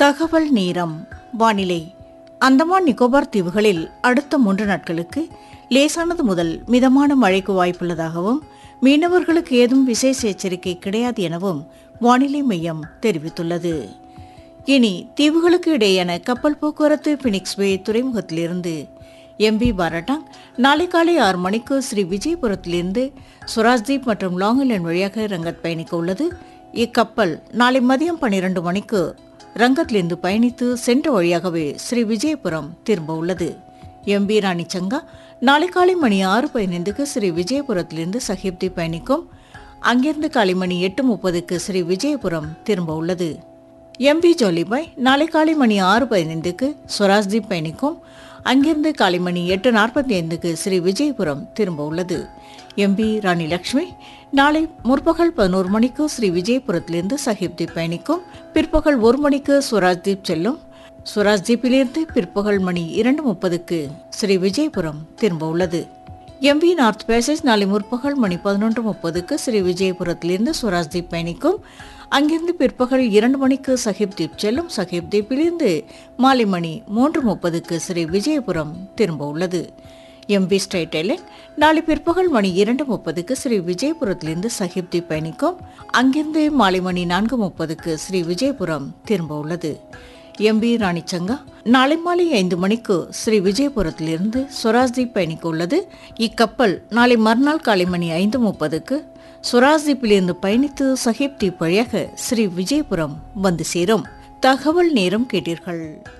தகவல் நேரம் வானிலை அந்தமான் நிக்கோபார் தீவுகளில் அடுத்த மூன்று நாட்களுக்கு லேசானது முதல் மிதமான மழைக்கு வாய்ப்புள்ளதாகவும் மீனவர்களுக்கு ஏதும் விசேஷ எச்சரிக்கை கிடையாது எனவும் வானிலை மையம் தெரிவித்துள்ளது இனி தீவுகளுக்கு இடையேயான கப்பல் போக்குவரத்து பினிக்ஸ் வே துறைமுகத்திலிருந்து எம்பி பாரட்டாங் நாளை காலை ஆறு மணிக்கு ஸ்ரீ விஜயபுரத்திலிருந்து சுராஜ்தீப் மற்றும் லாங் ஐலண்ட் வழியாக ரங்கத் பயணிக்க உள்ளது இக்கப்பல் நாளை மதியம் பன்னிரண்டு மணிக்கு ரங்கத்திலிருந்து பயணித்து சென்ற வழியாகவே ஸ்ரீ விஜயபுரம் திரும்ப உள்ளது எம்பி ராணி சங்கா நாளை காலை மணி ஆறு பதினைந்துக்கு ஸ்ரீ விஜயபுரத்திலிருந்து சஹிப்தி பயணிக்கும் அங்கிருந்து காலை மணி எட்டு முப்பதுக்கு ஸ்ரீ விஜயபுரம் திரும்ப உள்ளது எம்பி ஜோலிபாய் நாளை காலை மணி ஆறு பதினைந்துக்கு ஸ்வராஜ்தீப் பயணிக்கும் அங்கிருந்து காலை மணி எட்டு நாற்பத்தி ஐந்துக்கு ஸ்ரீ விஜயபுரம் திரும்ப உள்ளது எம்பி ராணி லக்ஷ்மி நாளை முற்பகல் பதினோரு மணிக்கு ஸ்ரீ விஜயபுரத்திலிருந்து சஹிப்தீப் பயணிக்கும் பிற்பகல் ஒரு மணிக்கு ஸ்வராஜ்தீப் செல்லும் ஸ்வராஜ்தீப்பிலிருந்து பிற்பகல் மணி இரண்டு முப்பதுக்கு ஸ்ரீ விஜயபுரம் திரும்ப உள்ளது எம்பி நார்த் பேசேஜ் நாளை முற்பகல் மணி பதினொன்று முப்பதுக்கு ஸ்ரீ விஜயபுரத்திலிருந்து ஸ்வராஜ்தீப் பயணிக்கும் அங்கிருந்து பிற்பகல் இரண்டு மணிக்கு சஹிப்தீப் செல்லும் சஹிப்தீப்பிலிருந்து மாலை மணி மூன்று முப்பதுக்கு ஸ்ரீ விஜயபுரம் திரும்ப உள்ளது எம்பி ஸ்ட்ரைட் ஐலண்ட் நாளை பிற்பகல் மணி இரண்டு முப்பதுக்கு ஸ்ரீ விஜயபுரத்திலிருந்து சஹிப்தீப் பயணிக்கும் அங்கிருந்து மாலை மணி நான்கு முப்பதுக்கு ஸ்ரீ விஜயபுரம் திரும்ப உள்ளது எம்பி ராணிச்சங்கா நாளை மாலை ஐந்து மணிக்கு ஸ்ரீ விஜயபுரத்திலிருந்து ஸ்வராஜ்தீப் பயணிக்க உள்ளது இக்கப்பல் நாளை மறுநாள் காலை மணி ஐந்து முப்பதுக்கு ஸ்வராஜ்தீப்பிலிருந்து பயணித்து சஹிப் தீப் வழியாக ஸ்ரீ விஜயபுரம் வந்து சேரும் தகவல் நேரம் கேட்டீர்கள்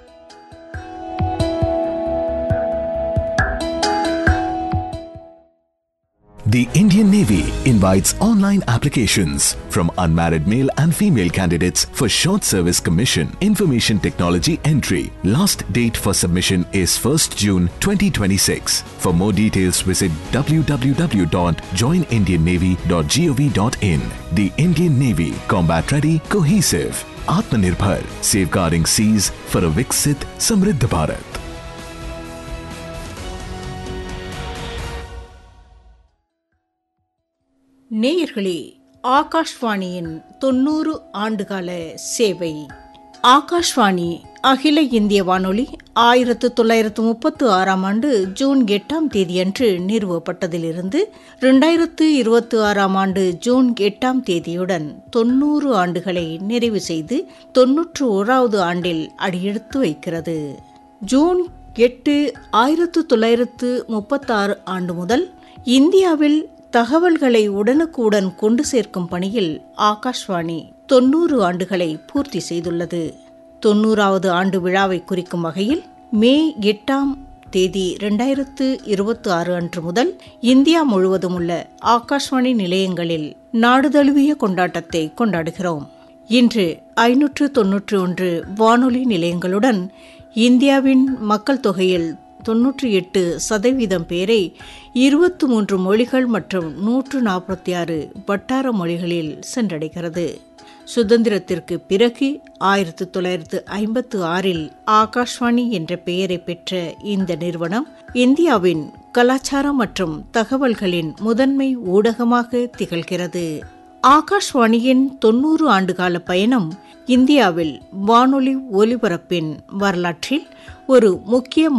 The Indian Navy invites online applications from unmarried male and female candidates for short service commission information technology entry. Last date for submission is 1st June 2026. For more details visit www.joinindiannavy.gov.in. The Indian Navy combat ready cohesive Atmanirbhar safeguarding seas for a Viksit Samriddha Bharat. நேயர்களே ஆகாஷ்வாணியின் தொண்ணூறு ஆண்டுகால சேவை ஆகாஷ்வாணி அகில இந்திய வானொலி ஆயிரத்து தொள்ளாயிரத்து முப்பத்து ஆறாம் ஆண்டு ஜூன் எட்டாம் தேதியன்று நிறுவப்பட்டதிலிருந்து இரண்டாயிரத்து இருபத்தி ஆறாம் ஆண்டு ஜூன் எட்டாம் தேதியுடன் தொன்னூறு ஆண்டுகளை நிறைவு செய்து தொன்னூற்று ஓராவது ஆண்டில் அடியெடுத்து வைக்கிறது ஜூன் எட்டு ஆயிரத்து தொள்ளாயிரத்து முப்பத்தாறு ஆண்டு முதல் இந்தியாவில் தகவல்களை உடனுக்குடன் கொண்டு சேர்க்கும் பணியில் ஆகாஷ்வாணி தொன்னூறு ஆண்டுகளை பூர்த்தி செய்துள்ளது தொன்னூறாவது ஆண்டு விழாவை குறிக்கும் வகையில் மே எட்டாம் தேதி இரண்டாயிரத்து இருபத்தி ஆறு அன்று முதல் இந்தியா முழுவதும் உள்ள ஆகாஷ்வாணி நிலையங்களில் நாடு தழுவிய கொண்டாட்டத்தை கொண்டாடுகிறோம் இன்று ஐநூற்று தொன்னூற்றி ஒன்று வானொலி நிலையங்களுடன் இந்தியாவின் மக்கள் தொகையில் தொன்னூற்றி எட்டு சதவீதம் பேரை இருபத்தி மூன்று மொழிகள் மற்றும் நூற்று நாற்பத்தி ஆறு வட்டார மொழிகளில் சென்றடைகிறது சுதந்திரத்திற்கு பிறகு ஆயிரத்தி தொள்ளாயிரத்து ஐம்பத்து ஆறில் ஆகாஷ்வாணி என்ற பெயரை பெற்ற இந்த நிறுவனம் இந்தியாவின் கலாச்சாரம் மற்றும் தகவல்களின் முதன்மை ஊடகமாக திகழ்கிறது ஆகாஷ்வாணியின் தொன்னூறு ஆண்டுகால பயணம் இந்தியாவில் வானொலி ஒலிபரப்பின் வரலாற்றில் ஒரு முக்கிய